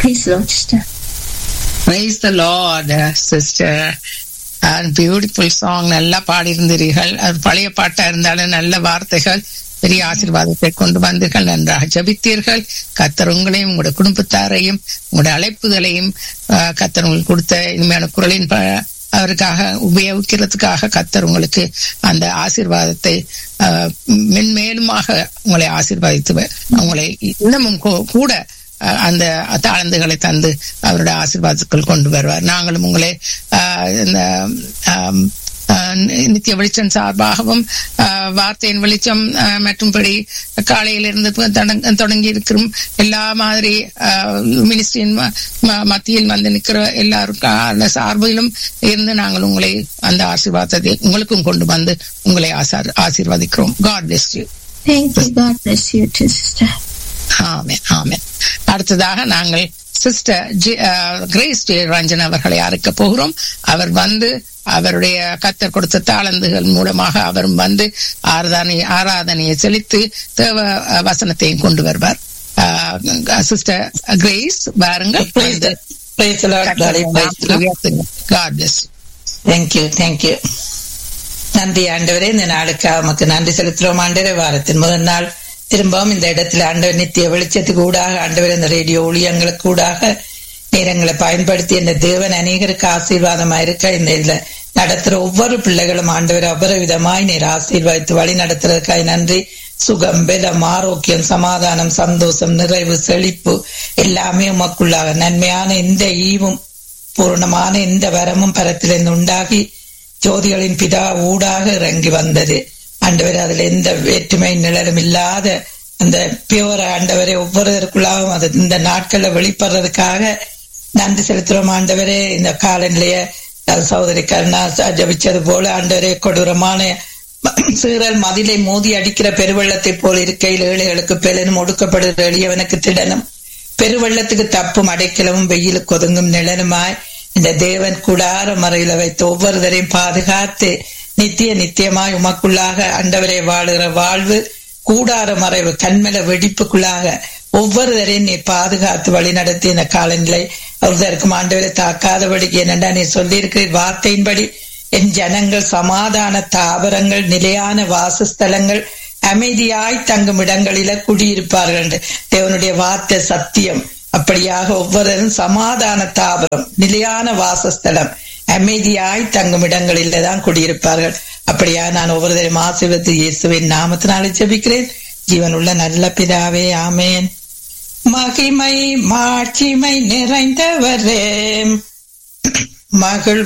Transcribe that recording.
Praise the Lord, sister. Praise the Lord, sister. Beautiful song நல்லா பாடியிருந்தீர்கள் அது பழைய பாட்டா இருந்தாலும் நல்ல வார்த்தைகள் பெரிய ஆசீர்வாதத்தை கொண்டு வந்தீர்கள் நன்றாக ஜபித்தீர்கள் கத்தர் உங்களையும் உங்களுடைய குடும்பத்தாரையும் உங்களுடைய அழைப்புகளையும் ஆஹ், கத்தர் உங்களுக்கு கொடுத்த இனிமையான குரலின் ப- அவருக்காக உபயோகிக்கிறதுக்காக கத்தர் உங்களுக்கு அந்த ஆசீர்வாதத்தை ஆஹ், மென்மேலுமாக உங்களை ஆசீர்வதித்து உங்களை இன்னமும் கூ- கூட அஹ் அந்த தாழ்ந்துகளை தந்து அவருடைய ஆசீர்வாதத்துக்குள் கொண்டு வருவார் நாங்களும் உங்களை ஆஹ் இந்த ஆம், ஆஹ் நித்திய வெளிச்சம் சார்பாகவும் ஆஹ் வார்த்தையின் வெளிச்சம் ஆஹ் மற்றும்படி காலையிலிருந்து தொடங்க- தொடங்கி இருக்கிறோம் எல்லா மாதிரி மினிஸ்ட்ரியின் மத்தியில் வந்து நிற்கிற எல்லாருக்கும் சார்பிலும் இருந்து நாங்கள் உங்களை அந்த ஆசீர்வாதத்தை உங்களுக்கும் கொண்டு வந்து உங்களை ஆசார் ஆசீர்வதிக்கிறோம் God bless you Thank you. God bless you too, sister. Amen amen அடுத்ததாக நாங்கள் சிஸ்டர் கிரேஸ் ஜே ரஞ்சன் அவர்களை அறுக்க போகிறோம் அவர் வந்து அவருடைய கத்தர் கொடுத்த தாளந்துகள் மூலமாக அவரும் வந்து ஆராதனை ஆராதனையை செலுத்தி தேவ அஹ், வசனத்தையும் கொண்டு வருவார் சிஸ்டர் கிரேஸ் பாருங்கள் Praise the- praise the Lord, Glory, praise the Lord. God bless you. Thank you, thank you. நன்றி ஆண்டவரே இந்த நாளுக்காக உமக்கு நன்றி செலுத்துறோம் ஆண்டவரே வாரத்தின் முதல் நாள் திரும்பவும் இந்த இடத்துல ஆண்டவர் நித்திய வெளிச்சத்துக்கு ஊடாக ஆண்டவர் இந்த ரேடியோ ஊழியங்களுக்கு ஊடாக நேரங்களை பயன்படுத்தி இந்த தேவன் அநேகருக்கு ஆசீர்வாதமா இருக்க இந்த இதுல நடத்துற ஒவ்வொரு பிள்ளைகளும் ஆண்டவர் ஒவ்வொரு விதமாய் நீர் ஆசீர்வாதித்து வழி நடத்துறதுக்காய் நன்றி சுகம் பலம் ஆரோக்கியம் சமாதானம் சந்தோஷம் நிறைவு செழிப்பு எல்லாமே உமக்குள்ளாக நன்மையான இந்த ஈவும் பூர்ணமான இந்த வரமும் பரத்திலிருந்து உண்டாகி ஜோதிகளின் பிதா ஊடாக இறங்கி வந்தது ஆண்டவர் அதுல எந்த வேற்றுமை நிழலும் இல்லாத அந்த பியோர ஆண்டவரை ஒவ்வொருவருக்குள்ளாகவும் அது இந்த நாட்கள்ல வெளிப்படுறதுக்காக நன்றி செலுத்துறோம் ஆண்டவரே இந்த காலநிலைய அஹ், சகோதரி கருணா ச- ஜபிச்சது போல ஆண்டவரே கொடூரமான சீரல் மதிலை மோதி அடிக்கிற பெருவெள்ளத்தை போல் இருக்கையில் ஏழைகளுக்கு பெலனும் ஒடுக்கப்படுகிற எளியவனுக்கு திடனும் பெருவெள்ளத்துக்கு தப்பும் அடைக்கலமும் வெயிலுக்கு ஒதுங்கும் நிழலுமாய் இந்த தேவன் கூடார மறையில வைத்து ஒவ்வொருவரையும் பாதுகாத்து நித்திய நித்தியமாய் உமக்குள்ளாக அண்டவரை வாழுகிற வாழ்வு கூடார மறைவு கண்மல வெடிப்புக்குள்ளாக ஒவ்வொருவரையும் நீ பாதுகாத்து வழி நடத்தி இந்த காலநிலை ஒருத்தருக்கும் ஆண்டவரை தாக்காதபடிக்கு என்னடா நீ சொல்லியிருக்கிற வார்த்தையின்படி என் ஜனங்கள் சமாதான தாவரங்கள் நிலையான வாசஸ்தலங்கள் அமைதியாய் தங்கும் இடங்களில குடியிருப்பார்கள் என்று தேவனுடைய வார்த்தை சத்தியம் அப்படியாக ஒவ்வொருவரும் சமாதான தாவரம் நிலையான வாசஸ்தலம் அமைதியாய் தங்கும் இடங்களில தான் குடியிருப்பார்கள் அப்படியா நான் ஒவ்வொருவரையும் ஆசீர்வதித்து இயேசுவின் நாமத்தினாலே ஜெபிக்கிறேன் ஜீவனுள்ள நல்ல பிதாவே ஆமேன் மகிமை மாட்சிமை நிறைந்தவரே மகிழ்வு